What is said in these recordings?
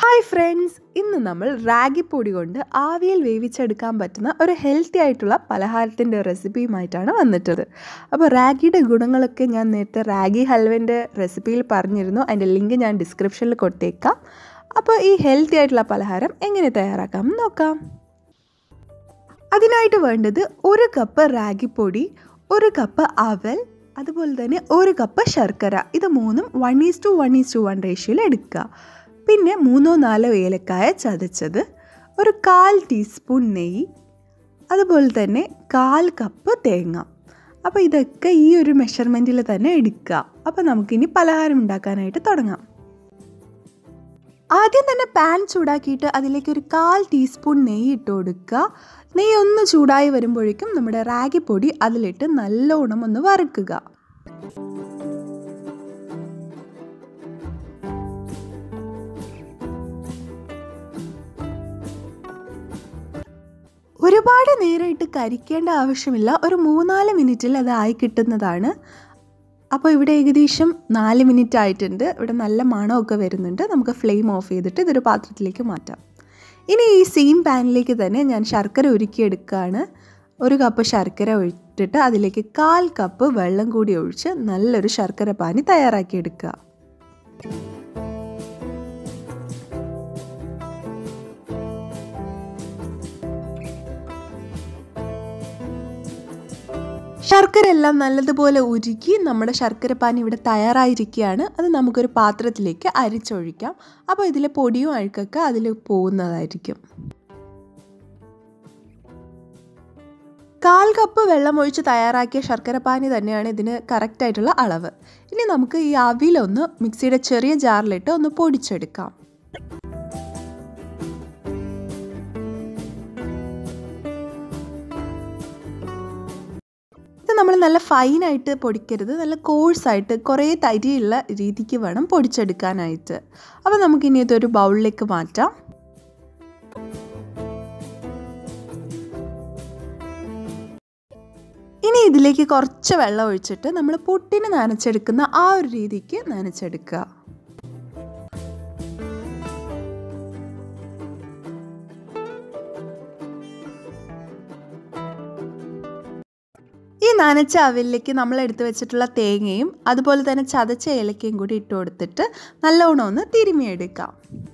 hi friends ഇന്ന് നമ്മൾ റാഗി പൊടി കൊണ്ട് ആവിയിൽ വേവിച്ചെടുക്കാൻ പറ്റുന്ന ഒരു ഹെൽത്തി ആയിട്ടുള്ള പലഹാരത്തിൻ്റെ റെസിപ്പിയുമായിട്ടാണ് വന്നിട്ടത് അപ്പോൾ റാഗിയുടെ ഗുണങ്ങളൊക്കെ ഞാൻ നേരത്തെ റാഗി ഹൽവൻ്റെ റെസിപ്പിയിൽ പറഞ്ഞിരുന്നു അതിൻ്റെ ലിങ്ക് ഞാൻ ഡിസ്ക്രിപ്ഷനിൽ കൊടുത്തേക്കാം അപ്പോൾ ഈ ഹെൽത്തി ആയിട്ടുള്ള പലഹാരം എങ്ങനെ തയ്യാറാക്കാം നോക്കാം അതിനായിട്ട് വേണ്ടത് ഒരു കപ്പ് റാഗി പൊടി ഒരു കപ്പ് അവൽ അതുപോലെ തന്നെ ഒരു കപ്പ് ശർക്കര ഇത് മൂന്നും one is to one is to one റേഷ്യോയിൽ എടുക്കുക പിന്നെ മൂന്നോ നാലോ ഏലക്കായ ചതച്ചത് ഒരു കാൽ ടീസ്പൂൺ നെയ്യ് അതുപോലെ തന്നെ കാൽ കപ്പ് തേങ്ങ അപ്പോൾ ഇതൊക്കെ ഈ ഒരു മെഷർമെൻറ്റിൽ തന്നെ എടുക്കുക അപ്പോൾ നമുക്കിനി പലഹാരം ഉണ്ടാക്കാനായിട്ട് തുടങ്ങാം ആദ്യം തന്നെ പാൻ ചൂടാക്കിയിട്ട് അതിലേക്ക് ഒരു കാൽ ടീസ്പൂൺ നെയ്യ് ഇട്ട് കൊടുക്കുക നെയ്യ് ഒന്ന് ചൂടായി വരുമ്പോഴേക്കും നമ്മുടെ റാഗി പൊടി അതിലിട്ട് നല്ലോണം ഒന്ന് വറുക്കുക ഒരുപാട് നേരമായിട്ട് കരിക്കേണ്ട ആവശ്യമില്ല ഒരു മൂന്നാല് മിനിറ്റിൽ അത് ആയി കിട്ടുന്നതാണ് അപ്പോൾ ഇവിടെ ഏകദേശം നാല് മിനിറ്റ് ആയിട്ടുണ്ട് ഇവിടെ നല്ല മണമൊക്കെ വരുന്നുണ്ട് നമുക്ക് ഫ്ലെയിം ഓഫ് ചെയ്തിട്ട് ഇതൊരു പാത്രത്തിലേക്ക് മാറ്റാം ഇനി ഈ സെയിം പാനിലേക്ക് തന്നെ ഞാൻ ശർക്കര ഉരുക്കിയെടുക്കുകയാണ് ഒരു കപ്പ് ശർക്കര ഒഴിച്ചിട്ട് അതിലേക്ക് കാൽ കപ്പ് വെള്ളം കൂടി ഒഴിച്ച് നല്ലൊരു ശർക്കര പാനി തയ്യാറാക്കിയെടുക്കുക ശർക്കര എല്ലാം നല്ലതുപോലെ ഉരുക്കി നമ്മുടെ ശർക്കരപ്പാനി ഇവിടെ തയ്യാറായിരിക്കുകയാണ് അത് നമുക്കൊരു പാത്രത്തിലേക്ക് അരിച്ചൊഴിക്കാം അപ്പോൾ ഇതിലെ പൊടിയും അഴുക്കൊക്കെ അതിൽ പോകുന്നതായിരിക്കും കാൽ കപ്പ് വെള്ളം ഒഴിച്ച് തയ്യാറാക്കിയ ശർക്കരപ്പാനി തന്നെയാണ് ഇതിന് കറക്റ്റായിട്ടുള്ള അളവ് ഇനി നമുക്ക് ഈ അവിലൊന്ന് മിക്സിയുടെ ചെറിയ ജാറിലിട്ട് ഒന്ന് പൊടിച്ചെടുക്കാം ഇത് നമ്മൾ നല്ല ഫൈനായിട്ട് പൊടിക്കരുത് നല്ല കോഴ്സായിട്ട് കുറേ തരിയുള്ള രീതിക്ക് വേണം പൊടിച്ചെടുക്കാനായിട്ട് അപ്പോൾ നമുക്കിനി ഇതൊരു ബൗളിലേക്ക് മാറ്റാം ഇനി ഇതിലേക്ക് കുറച്ച് വെള്ളം ഒഴിച്ചിട്ട് നമ്മൾ പുട്ടിന് നനച്ചെടുക്കുന്ന ആ ഒരു രീതിക്ക് നനച്ചെടുക്കുക ഈ നനച്ച അവിലേക്ക് നമ്മൾ എടുത്തു വെച്ചിട്ടുള്ള തേങ്ങയും അതുപോലെ തന്നെ ചതച്ച ഏലക്കയും കൂടി ഇട്ട് കൊടുത്തിട്ട് നല്ലോണം ഒന്ന് തിരുമിയെടുക്കാം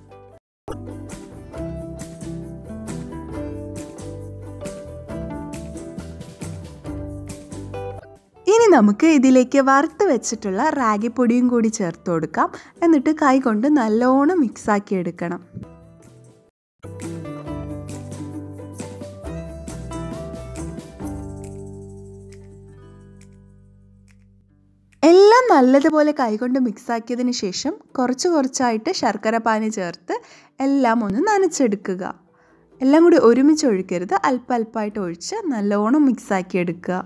ഇനി നമുക്ക് ഇതിലേക്ക് വറുത്ത് വെച്ചിട്ടുള്ള റാഗി പൊടിയും കൂടി ചേർത്ത് കൊടുക്കാം എന്നിട്ട് കൈ കൊണ്ട് നല്ലോണം മിക്സാക്കി എടുക്കണം എല്ലാം നല്ലതുപോലെ കൈകൊണ്ട് മിക്സാക്കിയതിന് ശേഷം കുറച്ച് കുറച്ചായിട്ട് ശർക്കര പാനി ചേർത്ത് എല്ലാം ഒന്ന് നനച്ചെടുക്കുക എല്ലാം കൂടി ഒരുമിച്ച് ഒഴിക്കരുത് അല്പ അല്പമായിട്ട് ഒഴിച്ച് നല്ലോണം മിക്സാക്കി എടുക്കുക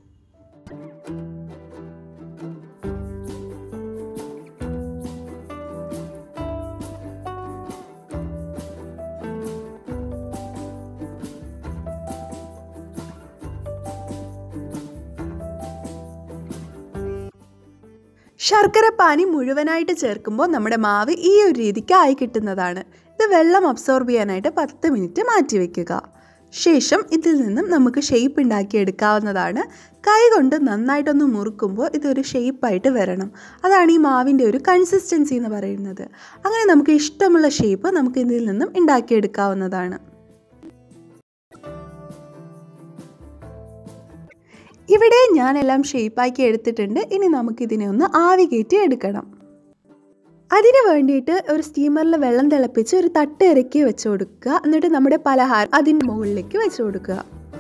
ശർക്കര പാനി മുഴുവനായിട്ട് ചേർക്കുമ്പോൾ നമ്മുടെ മാവ് ഈ ഒരു രീതിക്ക് ആയി കിട്ടുന്നതാണ് ഇത് വെള്ളം അബ്സോർബ് ചെയ്യാനായിട്ട് പത്ത് മിനിറ്റ് മാറ്റി വയ്ക്കുക ശേഷം ഇതിൽ നിന്നും നമുക്ക് ഷേപ്പ് ഉണ്ടാക്കി എടുക്കാവുന്നതാണ് കൈ കൊണ്ട് നന്നായിട്ടൊന്ന് മുറുക്കുമ്പോൾ ഇതൊരു ഷേപ്പായിട്ട് വരണം അതാണ് ഈ മാവിൻ്റെ ഒരു കൺസിസ്റ്റൻസി എന്ന് പറയുന്നത് അങ്ങനെ നമുക്ക് ഇഷ്ടമുള്ള ഷേപ്പ് നമുക്ക് ഇതിൽ നിന്നും ഉണ്ടാക്കിയെടുക്കാവുന്നതാണ് ഇവിടെ ഞാനെല്ലാം ഷേപ്പാക്കി എടുത്തിട്ടുണ്ട് ഇനി നമുക്കിതിനെ ഒന്ന് ആവി കയറ്റി എടുക്കണം അതിന് വേണ്ടിയിട്ട് ഒരു സ്റ്റീമറിൽ വെള്ളം തിളപ്പിച്ച് ഒരു തട്ട് ഇറക്കി വെച്ച് കൊടുക്കുക എന്നിട്ട് നമ്മുടെ പലഹാരം അതിൻ്റെ മുകളിലേക്ക് വെച്ച് കൊടുക്കുക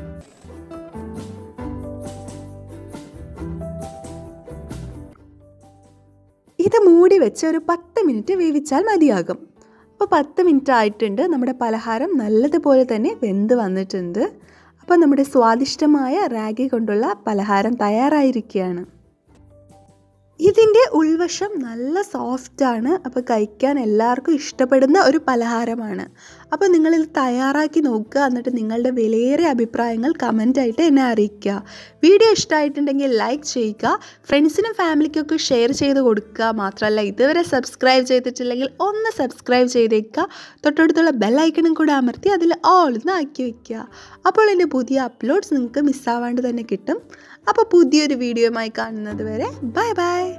ഇത് മൂടി വെച്ച് ഒരു പത്ത് മിനിറ്റ് വേവിച്ചാൽ മതിയാകും അപ്പോൾ പത്ത് മിനിറ്റ് ആയിട്ടുണ്ട് നമ്മുടെ പലഹാരം നല്ലതുപോലെ തന്നെ വെന്ത് വന്നിട്ടുണ്ട് അപ്പോൾ നമ്മുടെ സ്വാദിഷ്ടമായ റാഗി കൊണ്ടുള്ള പലഹാരം തയ്യാറായിരിക്കുകയാണ് ഇതിൻ്റെ ഉൾവശം നല്ല സോഫ്റ്റാണ് അപ്പോൾ കഴിക്കാൻ എല്ലാവർക്കും ഇഷ്ടപ്പെടുന്ന ഒരു പലഹാരമാണ് അപ്പോൾ നിങ്ങളിത് തയ്യാറാക്കി നോക്കുക എന്നിട്ട് നിങ്ങളുടെ വിലയേറിയ അഭിപ്രായങ്ങൾ കമൻ്റായിട്ട് എന്നെ അറിയിക്കുക വീഡിയോ ഇഷ്ടമായിട്ടുണ്ടെങ്കിൽ ലൈക്ക് ചെയ്യുക ഫ്രണ്ട്സിനും ഫാമിലിക്കൊക്കെ ഷെയർ ചെയ്ത് കൊടുക്കുക മാത്രമല്ല ഇതുവരെ സബ്സ്ക്രൈബ് ചെയ്തിട്ടില്ലെങ്കിൽ ഒന്ന് സബ്സ്ക്രൈബ് ചെയ്തേക്കുക തൊട്ടടുത്തുള്ള ബെല്ലൈക്കണും കൂടെ അമർത്തി അതിൽ ഓൾ എന്ന് ആക്കി വയ്ക്കുക അപ്പോൾ എൻ്റെ പുതിയ അപ്ലോഡ്സ് നിങ്ങൾക്ക് മിസ്സാവാണ്ട് തന്നെ കിട്ടും അപ്പോൾ പുതിയൊരു വീഡിയോയുമായി കാണുന്നത് വരെ ബൈ ബൈ